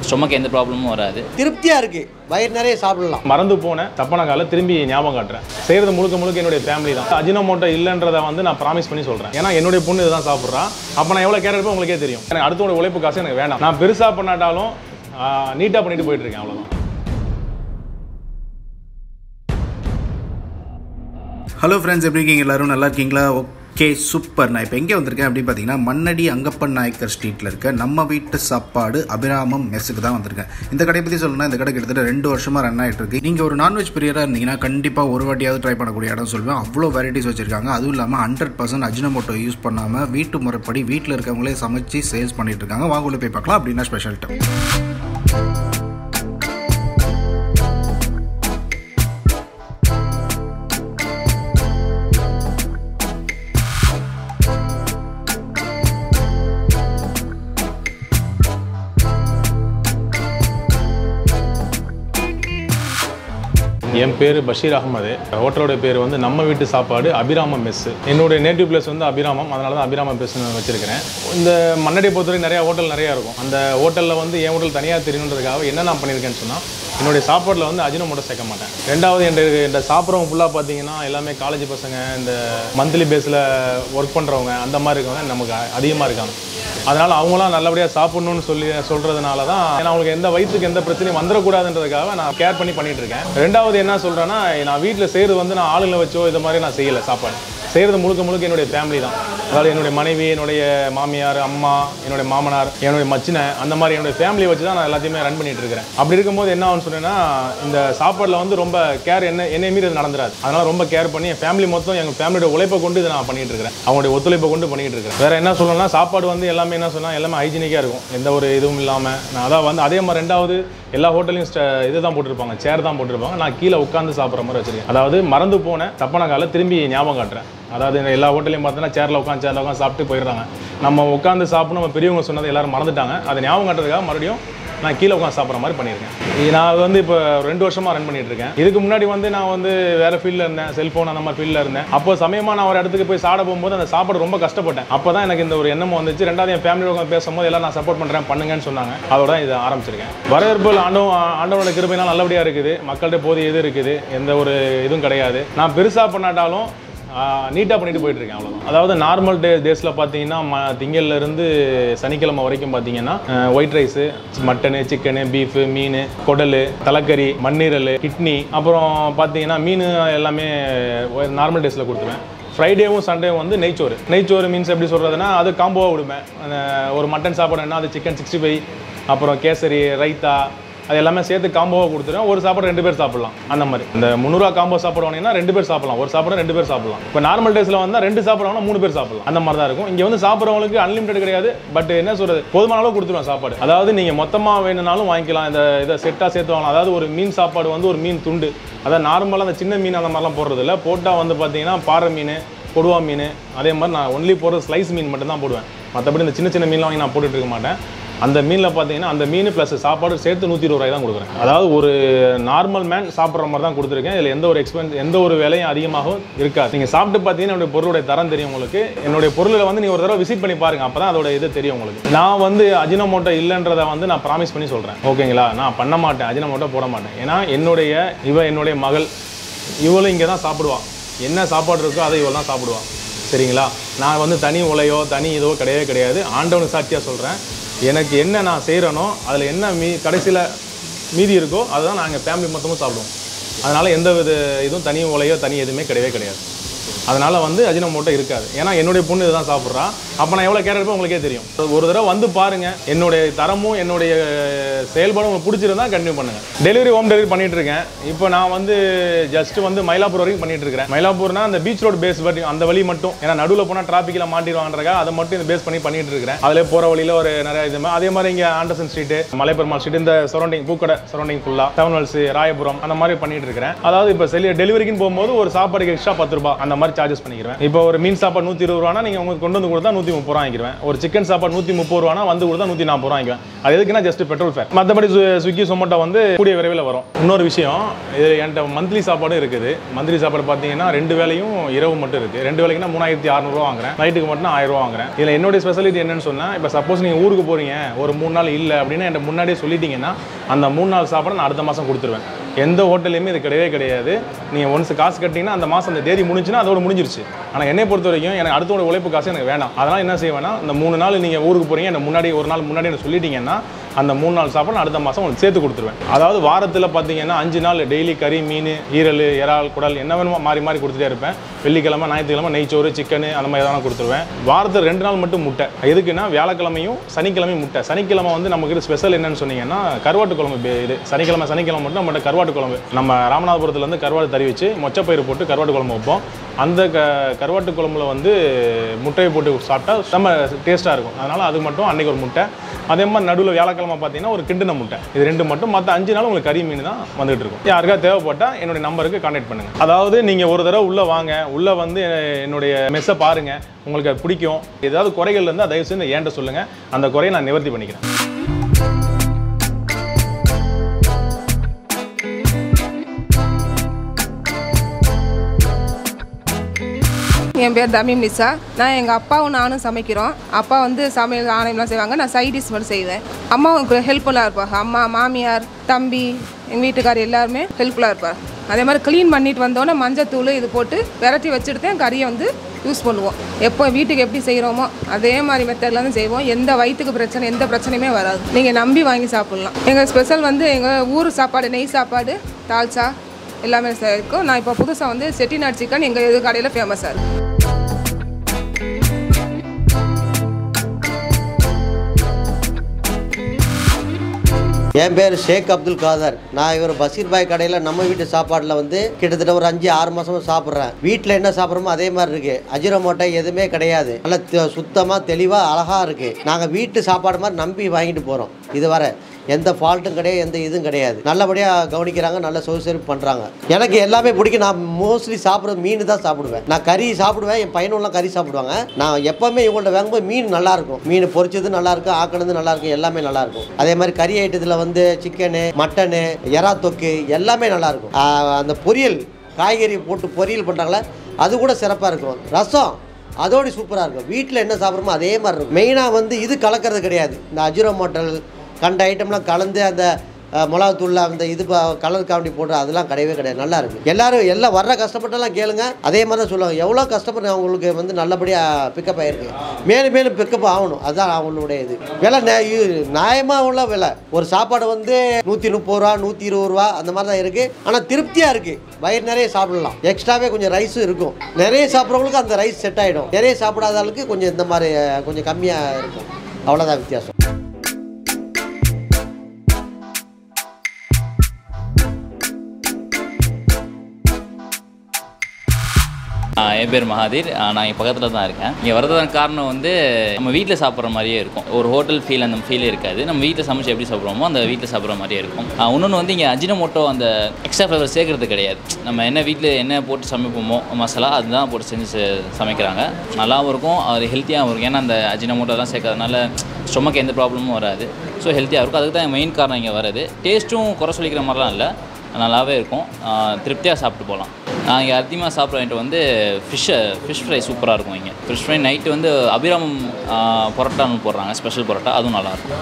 Stomach எந்த ப்ராப்ளமும் வராது திருப்தியாக இருக்குது வயிறு நிறைய சாப்பிடலாம் மறந்து போன தப்பான கால திரும்பி ஞாபகம் காட்டுறேன் செய்கிறது முழுக்க முழுக்க என்னுடைய ஃபேமிலி தான் அஜினோமோட்டோ இல்லைன்றதை வந்து நான் ப்ராமிஸ் பண்ணி சொல்கிறேன் ஏன்னா என்னுடைய பொண்ணு இதுதான் சாப்பிட்றா அப்போ நான் எவ்வளோ கேர் எடுப்பேன் உங்களுக்கே தெரியும் எனக்கு அடுத்தோட உழைப்பு காசு எனக்கு வேணாம் நான் பெருசாக பண்ணாட்டாலும் நீட்டாக பண்ணிட்டு போயிட்டு இருக்கேன் அவ்வளோதான் ஹலோ ஃப்ரெண்ட்ஸ் எப்படி இருக்கீங்க எல்லாரும் நல்லா இருக்கீங்களா ஓகே சூப்பர் நான் இப்போ எங்கே வந்திருக்கேன் அப்படின்னு பார்த்தீங்கன்னா மண்ணடி அங்கப்பன் நாயக்கர் ஸ்ட்ரீட்டில் இருக்க நம்ம வீட்டு சாப்பாடு அபிராமம் மெஸ்ஸுக்கு தான் வந்திருக்கேன் இந்த கடை பற்றி சொல்லணும்னா இந்த கடை கிட்டத்தட்ட ரெண்டு வருஷமாக ரன் ஆகிட்டு இருக்கு நீங்கள் ஒரு நான்வெஜ் பிரியராக இருந்தீங்கன்னா கண்டிப்பாக ஒரு வாட்டியாவது ட்ரை பண்ணக்கூடிய இடம் சொல்லுவேன் அவ்வளோ வெரைட்டிஸ் வச்சிருக்காங்க அதுவும் இல்லாமல் ஹண்ட்ரட் பர்சன்ட் அஜினமோட்டோ யூஸ் பண்ணாமல் வீட்டு முறைப்படி வீட்டில் இருக்கவங்களே சமைச்சு சேல்ஸ் பண்ணிட்டு இருக்காங்க வாங்க உள்ள போய் பார்க்கலாம் அப்படின்னா ஸ்பெஷல்ட்டு என் பேர் பஷீர் அகமது ஹோட்டலோட பேர் வந்து நம்ம வீட்டு சாப்பாடு அபிராமம் மெஸ் என்னுடைய நேட்டிவ் பிளேஸ் வந்து அபிராமம் அதனால தான் அபிராமம் மெஸ் வச்சிருக்கிறேன் இந்த மண்ணடியை பொறுத்தவரை நிறைய ஹோட்டல் நிறையா இருக்கும் அந்த ஹோட்டலில் வந்து என் ஹோட்டல் தனியாக தெரியணுன்றதுக்காக என்ன நான் பண்ணியிருக்கேன்னு சொன்னால் என்னுடைய சாப்பாட்டில் வந்து அஜினமோட்டோ சேர்க்க மாட்டேன் ரெண்டாவது என் இந்த சாப்பிட்றவங்க ஃபுல்லாக பார்த்தீங்கன்னா எல்லாமே காலேஜ் பசங்க இந்த மந்த்லி பேஸில் ஒர்க் பண்ணுறவங்க அந்த மாதிரி இருக்கவங்க நமக்கு அதிகமாக இருக்காங்க அதனால் அவங்களாம் நல்லபடியாக சாப்பிடணும்னு சொல்லி சொல்கிறதுனால தான் ஏன்னா அவங்களுக்கு எந்த வயிற்றுக்கு எந்த பிரச்சனையும் வந்துடக்கூடாதுன்றதுக்காக நான் கேர் பண்ணி பண்ணிட்டு இருக்கேன் ரெண்டாவது என்ன சொல்கிறேன்னா நான் வீட்டில் செய்கிறது வந்து நான் ஆளுங்களை வச்சோ இது மாதிரி நான் செய்யலை சாப்பாடு செய்கிறது முழுக்க முழுக்க என்னுடைய ஃபேமிலி தான் அதாவது என்னுடைய மனைவி என்னுடைய மாமியார் அம்மா என்னுடைய மாமனார் என்னுடைய மச்சினை அந்த மாதிரி என்னுடைய ஃபேமிலியை வச்சு தான் நான் எல்லாத்தையுமே ரன் பண்ணிட்டு இருக்கிறேன் அப்படி இருக்கும்போது என்ன ஆகும்னு சொன்னேன்னா இந்த சாப்பாடில் வந்து ரொம்ப கேர் என்ன என்னை மீறி அது நடந்துராது அதனால ரொம்ப கேர் பண்ணி என் ஃபேமிலி மொத்தம் எங்கள் ஃபேமிலியோட உழைப்பை கொண்டு இதை நான் பண்ணிட்டு இருக்கிறேன் அவங்களுடைய ஒத்துழைப்பை கொண்டு பண்ணிட்டு இருக்கிறேன் வேற என்ன சொல்லணும்னா சாப்பாடு வந்து எல்லாமே என்ன சொன்னால் எல்லாமே ஹைஜீனிக்காக இருக்கும் எந்த ஒரு இதுவும் இல்லாமல் நான் அதான் வந்து அதே மாதிரி ரெண்டாவது எல்லா ஹோட்டலையும் இது தான் போட்டிருப்பாங்க சேர் தான் போட்டிருப்பாங்க நான் கீழே உட்காந்து சாப்பிட்ற மாதிரி வச்சிருக்கேன் அதாவது மறந்து போன தப்பான கால திரும்பி ஞாபகம் காட்டுறேன் அதாவது இந்த எல்லா ஹோட்டலையும் பார்த்தீங்கன்னா சேரில் உட்காந்து சேரில் உட்காந்து சாப்பிட்டு போயிடுறாங்க நம்ம உட்காந்து சாப்பிட்டு நம்ம பெரியவங்க சொன்னதை எல்லாரும் மறந்துட்டாங்க அதை ஞாபகம் காட்டுறதுக்காக மறுபடியும் நான் கீழே உட்காந்து சாப்பிட்ற மாதிரி பண்ணியிருக்கேன் இது நான் வந்து இப்போ ரெண்டு வருஷமாக ரன் பண்ணிட்டு இருக்கேன் இதுக்கு முன்னாடி வந்து நான் வந்து வேற ஃபீல்டில் இருந்தேன் செல்ஃபோன் அந்த மாதிரி ஃபீல்டில் இருந்தேன் அப்போ சமயமாக நான் ஒரு இடத்துக்கு போய் சாப்பிட போகும்போது அந்த சாப்பாடு ரொம்ப கஷ்டப்பட்டேன் அப்போ தான் எனக்கு இந்த ஒரு எண்ணம் வந்துச்சு ரெண்டாவது என் ஃபேமிலியோட உட்காந்து பேசும்போது எல்லாம் நான் சப்போர்ட் பண்ணுறேன் பண்ணுங்கன்னு சொன்னாங்க அதோட இதை ஆரம்பிச்சிருக்கேன் வரவேற்பு ஆண்டவன் ஆண்டவனோட கிருபைனா நல்லபடியாக இருக்குது மக்கள்கிட்ட போதிய இது இருக்குது எந்த ஒரு இதுவும் கிடையாது நான் பெருசாக பண்ணாட்டாலும் நீட்டாக பண்ணிட்டு போயிட்டு இருக்கேன் அவ்வளோதான் அதாவது நார்மல் டே டேஸில் பார்த்தீங்கன்னா ம திங்கள்ல இருந்து சனிக்கிழமை வரைக்கும் பார்த்தீங்கன்னா white rice mutton chicken beef மீன் குடல் தலைக்கறி மண்ணீரல் கிட்னி அப்புறம் பார்த்தீங்கன்னா மீன் எல்லாமே நார்மல் டேஸில் கொடுத்துருவேன் ஃப்ரைடேவும் சண்டேவும் வந்து நெய்ச்சோறு நெய்ச்சோறு மீன்ஸ் எப்படி சொல்கிறதுனா அது காம்போவாக விடுவேன் அந்த ஒரு மட்டன் சாப்பாடுன்னா அது சிக்கன் சிக்ஸ்டி ஃபைவ் அப்புறம் கேசரி ரைத்தா அது எல்லாமே சேர்த்து காம்போவாக கொடுத்துருவேன் ஒரு சாப்பாடு ரெண்டு பேர் சாப்பிடலாம் அந்த மாதிரி இந்த முந்நூறுவா காம்போ சாப்பாடு வாங்கினா ரெண்டு பேர் சாப்பிடலாம் ஒரு சாப்பாடு ரெண்டு பேர் சாப்பிடலாம் இப்போ நார்மல் டேஸில் வந்தால் ரெண்டு சாப்பிடுவாங்கன்னா மூணு பேர் சாப்பிடலாம் அந்த மாதிரி தான் இருக்கும் இங்கே வந்து சாப்பிட்றவங்களுக்கு அன்லிமிட்டட் கிடையாது பட் என்ன சொல்கிறது போதுமான அளவு கொடுத்துருவேன் சாப்பாடு அதாவது நீங்கள் மொத்தமாக வேணும்னாலும் வாங்கிக்கலாம் இந்த இதை செட்டாக சேர்த்து வாங்கலாம் அதாவது ஒரு மீன் சாப்பாடு வந்து ஒரு மீன் துண்டு அதாவது நார்மலாக அந்த சின்ன மீன் அந்த மாதிரிலாம் போடுறது இல்லை போட்டால் வந்து பார்த்தீங்கன்னா பாறை மீன் கொடுவா மீன் அதே மாதிரி நான் ஒன்லி போடுறது ஸ்லைஸ் மீன் மட்டும் தான் போடுவேன் மற்றபடி இந்த சின்ன சின்ன மீன்லாம் வாங்கி நான் போட்டுட்டு இருக்க மாட்டேன் அந்த மீனில் பார்த்தீங்கன்னா அந்த மீன் ப்ளஸ் சாப்பாடு சேர்த்து நூற்றி இருபது ரூபாய் தான் கொடுக்குறேன் அதாவது ஒரு நார்மல் மேன் சாப்பிட்ற மாதிரி தான் கொடுத்துருக்கேன் இதில் எந்த ஒரு எக்ஸ்பென்ஸ் எந்த ஒரு விலையும் அதிகமாகவும் இருக்காது நீங்கள் சாப்பிட்டு பார்த்தீங்கன்னா என்னுடைய பொருளுடைய தரம் தெரியும் உங்களுக்கு என்னுடைய பொருளை வந்து நீங்கள் ஒரு தடவை விசிட் பண்ணி பாருங்க அப்போ தான் அதோட இது தெரியும் உங்களுக்கு நான் வந்து அஜினமோட்டோ இல்லைன்றதை வந்து நான் ப்ராமிஸ் பண்ணி சொல்கிறேன் ஓகேங்களா நான் பண்ண மாட்டேன் அஜினமோட்டோ போட மாட்டேன் ஏன்னா என்னுடைய இவ என்னுடைய மகள் இவளும் இங்கே தான் சாப்பிடுவான் என்ன சாப்பாடு இருக்கோ அதை இவள் தான் சாப்பிடுவான் சரிங்களா நான் வந்து தனி உலையோ தனி இதோ கிடையவே கிடையாது ஆண்டவனுக்கு சாட்சியாக சொல்கிறேன் எனக்கு என்ன நான் செய்கிறேனோ அதில் என்ன மீ கடைசியில் மீதி இருக்கோ அதுதான் நாங்கள் ஃபேமிலி மொத்தமும் சாப்பிடுவோம் அதனால் எந்த வித இதுவும் தனி உலையோ தனி எதுவுமே கிடையவே கிடையாது அதனால் வந்து அஜினமோட்டோ இருக்காது ஏன்னா என்னுடைய பொண்ணு இதுதான் சாப்பிட்றா அப்போ நான் எவ்வளோ கேர் எடுப்பேன் உங்களுக்கே தெரியும் ஒரு தடவை வந்து பாருங்கள் என்னுடைய தரமும் என்னுடைய செயல்பாடும் உங்களுக்கு பிடிச்சிருந்தா கண்டினியூ பண்ணுங்கள் டெலிவரி ஹோம் டெலிவரி பண்ணிட்டு இருக்கேன் இப்போ நான் வந்து ஜஸ்ட் வந்து மயிலாப்பூர் வரைக்கும் பண்ணிட்டு இருக்கிறேன் மயிலாப்பூர்னா அந்த பீச் ரோடு பேஸ் பற்றி அந்த வழி மட்டும் ஏன்னா நடுவில் போனால் டிராஃபிக்கில் மாட்டிடுவாங்கன்றக்கா அதை மட்டும் இந்த பேஸ் பண்ணி பண்ணிட்டு இருக்கிறேன் அதில் போகிற வழியில் ஒரு நிறைய இது மாதிரி அதே மாதிரி இங்கே ஆண்டர்சன் ஸ்ட்ரீட்டு மலைப்பெருமாள் ஸ்ட்ரீட் இந்த சரௌண்டிங் பூக்கடை சரௌண்டிங் ஃபுல்லாக டவுன் ஹால்ஸ் ராயபுரம் அந்த மாதிரி பண்ணிட்டு இருக்கிறேன் அதாவது இப்போ செல்லி டெலிவரிக்குன்னு போகும்போது ஒரு சாப்பாடுக்கு எக்ஸ்ட்ரா பத்து ரூபாய் அந்த மாதிரி சார்ஜஸ் பண்ணிக்கிறேன் இப்போ ஒரு மீன் சாப்பாடு நூற்றி இருபது ரூபானா நீங்கள் உங்களுக்கு கொண்டு வந்து கொடுத்தா நூற்றி நூற்றி முப்பது ரூபா வாங்கிடுவேன் ஒரு சிக்கன் சாப்பாடு நூற்றி முப்பது ரூபானா வந்து கொடுத்தா நூற்றி நாற்பது ரூபா வாங்கிக்குவேன் அது எதுக்குன்னா ஜஸ்ட் பெட்ரோல் ஃபேர் மற்றபடி ஸ்விக்கி சொமோட்டோ வந்து கூடிய விரைவில் வரும் இன்னொரு விஷயம் இது என்கிட்ட மந்த்லி சாப்பாடும் இருக்குது மந்த்லி சாப்பாடு பார்த்தீங்கன்னா ரெண்டு வேலையும் இரவு மட்டும் இருக்குது ரெண்டு வேலைக்குன்னா மூணாயிரத்தி அறநூறுவா வாங்குறேன் நைட்டுக்கு மட்டும் ஆயிரம் ரூபா வாங்குறேன் இதில் என்னுடைய ஸ்பெஷாலிட்டி என்னன்னு சொன்னால் இப்போ சப்போஸ் நீங்கள் ஊருக்கு போகிறீங்க ஒரு மூணு நாள் இல்லை அப்படின்னு என்கிட்ட முன்னாடியே சொல்லிட்டீங்கன்னா அந்த மூணு நாள் சாப்பாடு நான் அடுத்த மாதம் கொடுத்துருவேன் எந்த ஹோட்டல்லையுமே இது கிடையவே கிடையாது நீங்கள் ஒன்ஸ் காசு கட்டிங்கன்னா அந்த மாதம் அந்த தேதி முடிஞ்சுன்னா அதோட முடிஞ்சிருச்சு ஆனால் என்னை பொறுத்த வரைக்கும் எனக்கு அடுத்தோட உழைப்பு காசு எனக்கு வேணாம் அதனால் என்ன செய்வேன்னா இந்த மூணு நாள் நீங்கள் ஊருக்கு போகிறீங்க எனக்கு முன்னாடி ஒரு நாள் முன்னாடி எனக்கு சொல்லிட்டீங்கன்னா அந்த மூணு நாள் சாப்பாடு நான் அடுத்த மாதம் உங்களுக்கு சேர்த்து கொடுத்துருவேன் அதாவது வாரத்தில் பார்த்தீங்கன்னா அஞ்சு நாள் டெய்லி கறி மீன் ஈரல் இறால் குடல் என்ன வேணுமோ மாறி மாறி கொடுத்துட்டே இருப்பேன் வெள்ளிக்கிழமை ஞாயிற்றுக்கிழமை நெய்ச்சோறு சிக்கன் அந்த மாதிரி எதனா கொடுத்துருவேன் வாரத்தில் ரெண்டு நாள் மட்டும் முட்டை எதுக்குன்னா வியாழக்கிழமையும் சனிக்கிழமையும் முட்டை சனிக்கிழமை வந்து நமக்கு ஸ்பெஷல் என்னன்னு சொன்னீங்கன்னா கருவாட்டு குழம்பு பே- இது சனிக்கிழமை சனிக்கிழமை மட்டும் நம்மகிட்ட கருவாட்டு குழம்பு நம்ம ராமநாதபுரத்துலேருந்து கருவாடு தறி வச்சு மொச்சப்பயிறு போட்டு கருவாட்டு குழம்பு வைப்போம் அந்த க கருவாட்டு குழம்புல வந்து முட்டையை போட்டு சாப்பிட்டா நம்ம டேஸ்ட்டாக இருக்கும் அதனால் அது மட்டும் அன்னைக்கு ஒரு முட்டை அதே மாதிரி நடுவில் வியாழக்கிழமை பார்த்தீங்கன்னா ஒரு கிண்டின முட்டை இது ரெண்டு மட்டும் மற்ற அஞ்சு நாள் உங்களுக்கு கறி மீன் தான் வந்துகிட்டு இருக்கும் யாருக்கா தேவைப்பட்டால் என்னுடைய நம்பருக்கு கான்டாக்ட் பண்ணுங்கள் அதாவது நீங்கள் ஒரு தடவை உள்ளே வாங்க உள்ளே வந்து என்னுடைய மெஸ்ஸை பாருங்கள் உங்களுக்கு அது பிடிக்கும் ஏதாவது குறைகள் இருந்தால் தயவு செஞ்சு என்கிட்ட சொல்லுங்கள் அந்த குறையை நான் நிவர்த்தி பண்ணிக்கிறேன் என் பேர் தமிம் நிசா நான் எங்கள் அப்பாவும் நானும் சமைக்கிறோம் அப்பா வந்து சமையல் ஆணையம்லாம் செய்வாங்க நான் சைட் டிஷ் மட்டும் செய்வேன் அம்மாவும் ஹெல்ப்ஃபுல்லாக இருப்பாங்க அம்மா மாமியார் தம்பி எங்கள் வீட்டுக்கார் எல்லாருமே ஹெல்ப்ஃபுல்லாக இருப்பாங்க அதே மாதிரி க்ளீன் பண்ணிட்டு வந்தோன்னே மஞ்சத்தூள் இது போட்டு விரட்டி வச்சுட்டு தான் கறியை வந்து யூஸ் பண்ணுவோம் எப்போ வீட்டுக்கு எப்படி செய்கிறோமோ அதே மாதிரி மெத்தடில் தான் செய்வோம் எந்த வயிற்றுக்கு பிரச்சனை எந்த பிரச்சனையுமே வராது நீங்கள் நம்பி வாங்கி சாப்பிட்லாம் எங்கள் ஸ்பெஷல் வந்து எங்கள் ஊர் சாப்பாடு நெய் சாப்பாடு தால்ச்சா எல்லாமே இருக்கும் நான் இப்போ புதுசாக வந்து செட்டிநாடு சிக்கன் எங்கள் இது கடையில் ஃபேமஸாக இருக்குது என் பேர் ஷேக் அப்துல் காதர் நான் இவர் பஷீர் பாய் கடையில் நம்ம வீட்டு சாப்பாட்டில் வந்து கிட்டத்தட்ட ஒரு அஞ்சு ஆறு மாசமா சாப்பிட்றேன் வீட்டில் என்ன சாப்பிட்றோமோ அதே மாதிரி இருக்கு அஜிரமோட்டை எதுவுமே கிடையாது நல்லா சுத்தமாக தெளிவாக அழகாக இருக்கு நாங்கள் வீட்டு சாப்பாடு மாதிரி நம்பி வாங்கிட்டு போகிறோம் இது வர எந்த ஃபால்ட்டும் கிடையாது எந்த இதுவும் கிடையாது நல்லபடியாக கவனிக்கிறாங்க நல்ல சுறுசுறுப்பு பண்ணுறாங்க எனக்கு எல்லாமே பிடிக்கும் நான் மோஸ்ட்லி சாப்பிட்றது மீன் தான் சாப்பிடுவேன் நான் கறி சாப்பிடுவேன் என் பையனுலாம் கறி சாப்பிடுவாங்க நான் எப்போவுமே இவங்கள்ட்ட வாங்கும்போது மீன் நல்லா இருக்கும் மீன் பொரிச்சது நல்லா இருக்கும் ஆக்கினது நல்லா இருக்கும் எல்லாமே நல்லா இருக்கும் அதே மாதிரி கறி ஐட்டத்தில் வந்து சிக்கனு மட்டனு எறா தொக்கு எல்லாமே நல்லா இருக்கும் ஆஹ் அந்த பொரியல் காய்கறி போட்டு பொரியல் பண்ணுறாங்களே அது கூட சிறப்பாக இருக்கும் ரசம் அதோடு சூப்பராக இருக்கும் வீட்டில் என்ன சாப்பிட்றோமோ அதே மாதிரி இருக்கும் மெயினாக வந்து இது கலக்கிறது கிடையாது இந்த அஜிரோ மோட்டல் கண்ட ஐட்டம்லாம் கலந்து அந்த அஹ், மிளகாத்தூள்ல அந்த இது ப- கலர் காமெடி போடுற அதெல்லாம் கிடையவே கிடையாது நல்லா இருக்கு எல்லாரும் எல்லாம் வர்ற கஷ்டப்பட்டெல்லாம் கேளுங்க அதே மாதிரி தான் சொல்லுவாங்க எவ்வளோ கஷ்டப்பட்டு அவங்களுக்கு வந்து நல்லபடியாக பிக்கப் ஆயிருக்கு மேலும் மேலும் பிக்கப் ஆகணும் அதுதான் அவங்களுடைய இது விலை நே- இது நியாயமாக உள்ள விலை ஒரு சாப்பாடு வந்து நூற்றி முப்பது ரூபா நூற்றி இருபது ரூபா அந்த மாதிரி தான் இருக்குது ஆனால் திருப்தியாக இருக்குது வயிறு நிறைய சாப்பிடலாம் எக்ஸ்ட்ராவே கொஞ்சம் ரைஸும் இருக்கும் நிறைய சாப்பிட்றவங்களுக்கு அந்த ரைஸ் செட் ஆகிடும் நிறைய சாப்பிடாத ஆளுக்கு கொஞ்சம் இந்த மாதிரி அஹ், கொஞ்சம் கம்மியாக இருக்கும் அவ்வளோதான் வித்தியாசம் ஆ, என் பேர் மகாதீர் ஆ, நான் இங்கே பக்கத்தில் தான் இருக்கேன் இங்கே வரதுக்கான காரணம் வந்து நம்ம வீட்டில் சாப்பிட்ற மாதிரியே இருக்கும் ஒரு ஹோட்டல் ஃபீல் அந்த ஃபீல் இருக்காது நம்ம வீட்டில் சமைச்சு எப்படி சாப்பிட்றோமோ அந்த வீட்டில் சாப்பிட்ற மாதிரியே இருக்கும் இன்னொன்று வந்து இங்கே அஜினமோட்டோ அந்த எக்ஸ்ட்ரா ஃப்ளேவர் சேர்க்கறது கிடையாது நம்ம என்ன வீட்டில் என்ன போட்டு சமைப்போமோ மசாலா அதுதான் போட்டு செஞ்சு ச- சமைக்கிறாங்க நல்லாவும் இருக்கும் அது ஹெல்த்தியாகவும் இருக்கும் ஏன்னா அந்த அஜினமோட்டோலாம் சேர்க்கறதுனால ஸ்டொமக் எந்த ப்ராப்ளமும் வராது ஸோ ஹெல்த்தியாக இருக்கும் அதுக்கு தான் மெயின் காரணம் இங்கே வருது டேஸ்ட்டும் குறை சொல்லிக்கிற மாதிரிலாம் இல்லை நல்லாவே இருக்கும் திருப்தியாக சாப்பிட்டு போகலாம் நான் இங்கே அதிகமாக சாப்பிட்ற ஐட்டம் வந்து ஃபிஷ்ஷை ஃபிஷ் ஃப்ரை சூப்பராக இருக்கும் இங்கே ஃபிஷ் ஃப்ரை நைட்டு வந்து அபிராமம் ஆ, பரோட்டான்னு போடுறாங்க ஸ்பெஷல் பரோட்டா அதுவும் நல்லாயிருக்கும்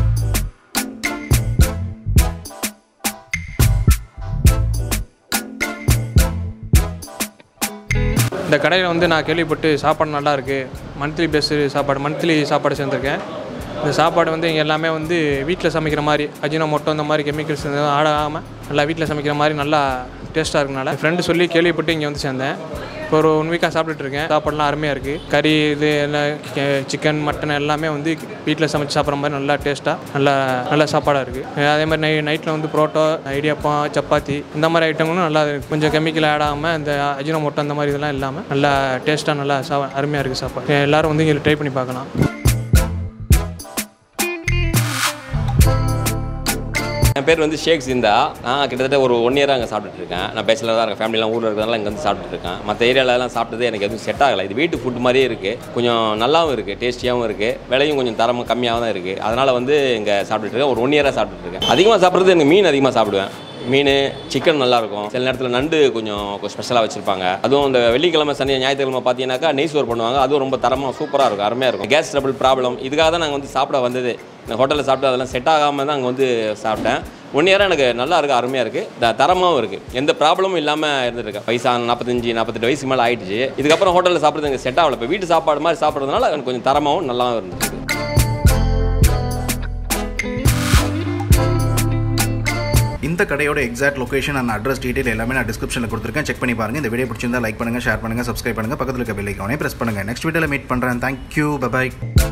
இந்த கடையில் வந்து நான் கேள்விப்பட்டு சாப்பாடு நல்லா இருக்குது மந்த்லி பேஸு சாப்பாடு மந்த்லி சாப்பாடு சேர்ந்துருக்கேன் இந்த சாப்பாடு வந்து இங்கே எல்லாமே வந்து வீட்டில் சமைக்கிற மாதிரி அஜினோ மொட்டோ இந்த மாதிரி கெமிக்கல்ஸ் ஆடாமல் நல்லா வீட்டில் சமைக்கிற மாதிரி நல்லா டேஸ்ட்டாக இருக்கனால ஃப்ரெண்டு சொல்லி கேள்விப்பட்டு இங்கே வந்து சேர்ந்தேன் இப்போ ஒரு ஒன் வீக்காக சாப்பிட்டுட்டு இருக்கேன் சாப்பாடுலாம் அருமையாக இருக்குது கறி இது எல்லாம் சிக்கன் மட்டன் எல்லாமே வந்து வீட்டில் சமைச்சு சாப்பிட்ற மாதிரி நல்லா டேஸ்ட்டாக நல்லா நல்ல சாப்பாடாக இருக்குது அதே மாதிரி நை நைட்டில் வந்து புரோட்டா இடியாப்பம் சப்பாத்தி இந்த மாதிரி ஐட்டங்களும் நல்லா இருக்கு. கொஞ்சம் கெமிக்கல் ஆட் ஆகாமல் இந்த அஜினோ மொட்டை அந்த மாதிரி இதெல்லாம் இல்லாமல் நல்லா டேஸ்ட்டாக நல்லா சா அருமையாக இருக்குது சாப்பாடு எல்லாரும் வந்து இங்கே ட்ரை பண்ணி பார்க்கலாம் என் பேர் வந்து ஷேக் சிந்தா நான் கிட்டத்தட்ட ஒரு ஒன் இயராக அங்கே சாப்பிட்டுட்டு இருக்கேன் நான் பேச்சலர் தான் இருக்கேன் ஃபேமிலிலாம் ஊரில் இருக்கிறதால இங்கே வந்து சாப்பிட்டுட்டு இருக்கேன் மற்ற ஏரியாலலாம் சாப்பிட்டது எனக்கு எதுவும் செட் ஆகலை இது வீட்டு ஃபுட் மாதிரியே இருக்குது கொஞ்சம் நல்லாவும் இருக்குது டேஸ்டியாகவும் இருக்குது விலையும் கொஞ்சம் தரம் கம்மியாக தான் இருக்குது அதனால் வந்து இங்கே சாப்பிட்டுட்டு இருக்கேன் ஒரு ஒன் இயராக சாப்பிட்டுட்டு இருக்கேன் அதிகமாக சாப்பிட்றது எனக்கு மீன் அதிகமாக சாப்பிடுவேன் மீன் சிக்கன் நல்லாயிருக்கும் சில நேரத்தில் நண்டு கொஞ்சம் ஸ்பெஷலாக வச்சுருப்பாங்க அதுவும் இந்த வெள்ளிக்கிழமை சனி ஞாயிற்றுக்கிழமை பார்த்தீங்கன்னாக்கா நெய் சோறு பண்ணுவாங்க அதுவும் ரொம்ப தரமாக சூப்பராக இருக்கும் அருமையாக இருக்கும் கேஸ் ட்ரபிள் ப்ராப்ளம் இதுக்காக தான் நாங்கள் வந்து சாப்பிட வந்தது இந்த ஹோட்டலில் சாப்பிட்டு அதெல்லாம் செட் ஆகாமல் தான் அங்கே வந்து சாப்பிட்டேன் ஒன் இயராக எனக்கு நல்லா இருக்குது அருமையாக இருக்குது த தரமாகவும் இருக்குது எந்த ப்ராப்ளமும் இல்லாமல் இருந்துருக்கேன் வயசா நாற்பத்தஞ்சு நாற்பத்தெட்டு வயசுக்கு மேலே ஆயிடுச்சு இதுக்கப்புறம் ஹோட்டலில் சாப்பிட்றது எனக்கு செட் ஆகல இப்போ வீட்டு சாப்பாடு மாதிரி சாப்பிட்றதுனால எனக்கு கொஞ்சம் தரமாகவும் நல்லாவும் இருந்துச்சு இந்த கடையோட exact location and address detail எல்லாமே நான் டிஸ்கிரிப்ஷனில் கொடுத்துருக்கேன் செக் பண்ணி பாருங்க இந்த வீடியோ பிடிச்சிருந்தா லைக் பண்ணுங்க ஷேர் பண்ணுங்க சப்ஸ்கிரைப் பண்ணுங்க பக்கத்தில் இருக்க பெல் ஐக்கானே பிரஸ் பண்ணுங்க நெக்ஸ்ட் வீடியோவில் மீட் பண்ணுறேன் தேங்க்யூ பபாய்